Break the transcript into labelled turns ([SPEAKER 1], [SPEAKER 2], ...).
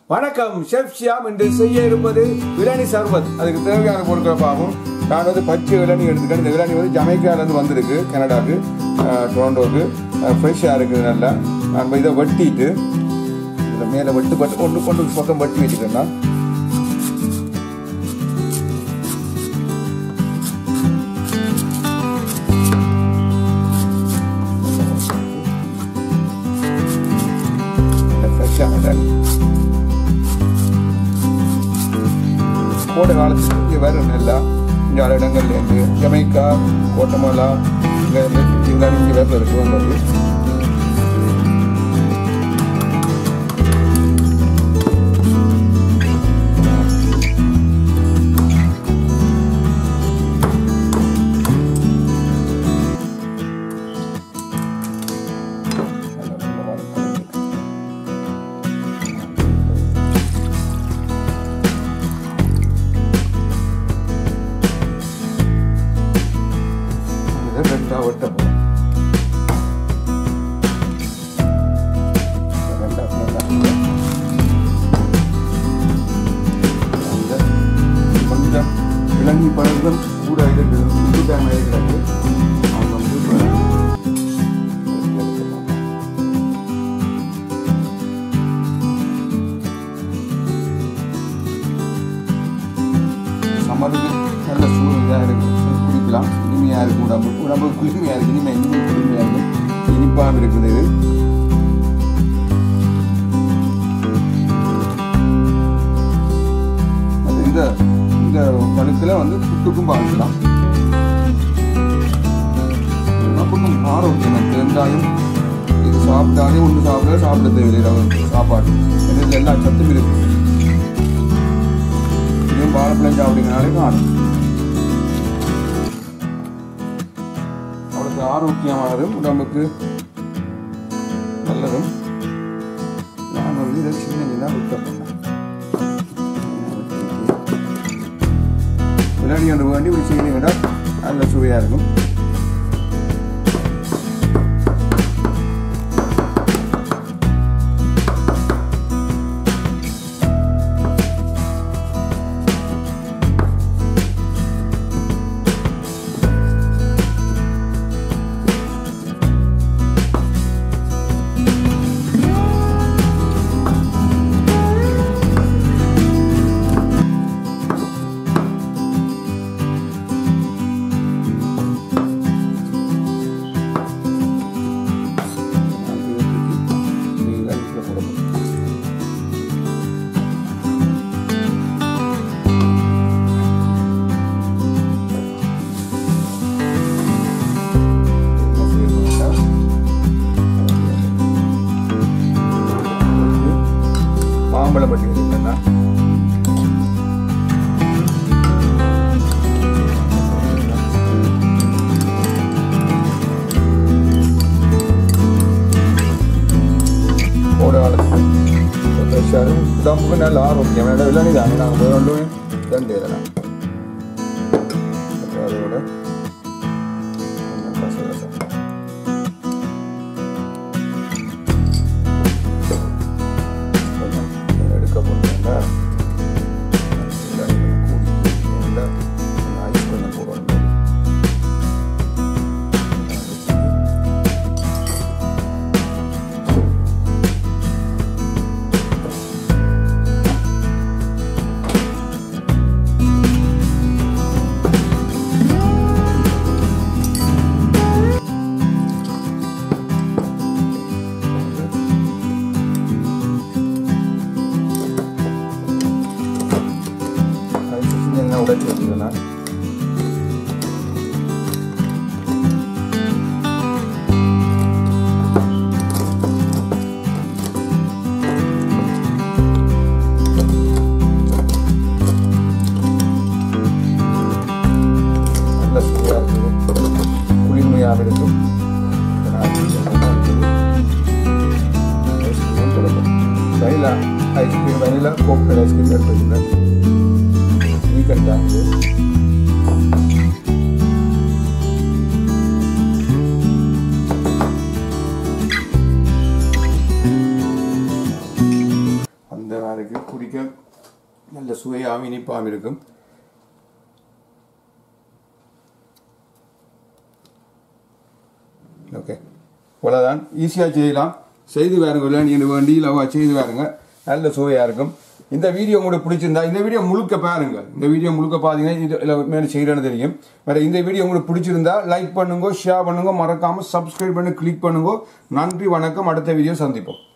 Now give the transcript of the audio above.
[SPEAKER 1] வணக்கம் ஷெஃப் ஷியாம் இன்று செய்ய இருப்பது இளநி சர்பத் அதுக்கு தேவையான பொருட்களை பார்ப்போம் நான் வந்து பச்சை இளநி எடுத்துக்கிறேன் இந்த இளநி வந்து ஜமைக்காலேருந்து வந்திருக்கு கனடாக்கு அஹ், டொரண்டோக்கு ஃப்ரெஷ்ஷாக இருக்குது நல்லா நம்ம இதை வெட்டிட்டு இதில் மேலே வெட்டு பட்டு கொண்டு கொண்டு பக்கம் வெட்டி வச்சுக்கிறேன் நான். இந்த ஃப்ரெஷ்ஷான இளநி கோடை காலத்துக்கு இங்கே வரும் நெல்லா இங்கே பல இடங்கள்லேருந்து ஜமைக்கா கோட்டமலா இங்கே இதெல்லாம் இங்கே வேறு இருக்கு வந்தது இது ரெண்டா வெட்ட போகிறோம் ரெண்டா ரெண்டா அந்த கொஞ்சம் இளநீ பழங்கள் கூட இருக்குது உப்பு டைம் இருக்கிறாங்க அவங்க வந்து இப்ப எடுத்து பார்ப்போம். சம்மருக்கு நல்ல சூழ்நிலையாக இருக்குது குடிக்கலாம் இனிமையாக இருக்கும் உடம்பு உடம்பு குளிமையாக இருக்குது இனிமை இனிமை குளிமையாக இருக்குது இனிப்பாக இருக்குது இது அது இந்த இந்த பழுக்கில் வந்து புட்டுக்கும் பாதிக்கலாம் நமக்கும் ஆரோக்கியம் தேங்காயும் இது சாப்பிட்டாலே ஒன்று சாப்பிட சாப்பிட தேவையில்லை சாப்பாடு ஏன்னா இதுல எல்லா சத்தும் இருக்கு இதுவும் வாழைப்பழம் சாப்பிட்டீங்கனாலே காணும் அவளுக்கு ஆரோக்கியமானதும் உடம்புக்கு நல்லதும் நான் வந்து இதை சின்ன சின்ன விற்க பண்ணேன் விளையாடி கொண்டு வேண்டி இப்படி செய்தீங்கன்னா நல்ல சுவையாக இருக்கும் நான் இதை தூக்கி நீங்களா வீட்டில் போடணும் என்ன செய்யணும்னா, மாம்பழம் பட்டி வச்சுக்கோங்க கோடை காலத்துக்கு ஃப்ரெஷ்ஷாக உடம்புக்கு நல்ல ஆரோக்கியம் வேண்டாம் இல்லை தானே நாங்கள் போய் கொண்டு போய் தண்டு இதெல்லாம் அப்புறம் அதோட கொஞ்சம் கசகசா. கொஞ்சம் எடுக்க போட்டீங்கன்னா ஐஸ் கொஞ்சம் போடணும் ஐஸ் என்ன உடைச்சி வச்சுக்கிறேன் நல்ல சுவையாக இருக்குது குளிர்மையாக இருக்கும் ஐஸ்கிரீம் கொடுக்கும் வனிலா ஐஸ்கிரீம் வனிலா கோக்கர் ஐஸ்கிரீம் எடுத்துக்கிறேன் வீக்கெண்ட் தான் இது அந்த மாதிரி இருக்கு குடிக்க நல்ல சுவையாகவும் இனிப்பாகவும் இருக்கும் ஓகே இவ்வளோதான் ஈஸியாக செய்யலாம் செய்து பாருங்க இல்லை நீங்கள் வேண்டி லவா செய்து பாருங்க நல்ல சுவையாக இருக்கும் இந்த வீடியோ உங்களுக்கு பிடிச்சிருந்தா இந்த வீடியோ முழுக்க பாருங்க இந்த வீடியோ முழுக்க பார்த்தீங்கன்னா இது இல்லை மேலே செய்கிறேன்னு தெரியும் வேறு இந்த வீடியோ உங்களுக்கு பிடிச்சிருந்தா லைக் பண்ணுங்க ஷேர் பண்ணுங்க மறக்காமல் சப்ஸ்கிரைப் பண்ணி கிளிக் பண்ணுங்க நன்றி வணக்கம் அடுத்த வீடியோ சந்திப்போம்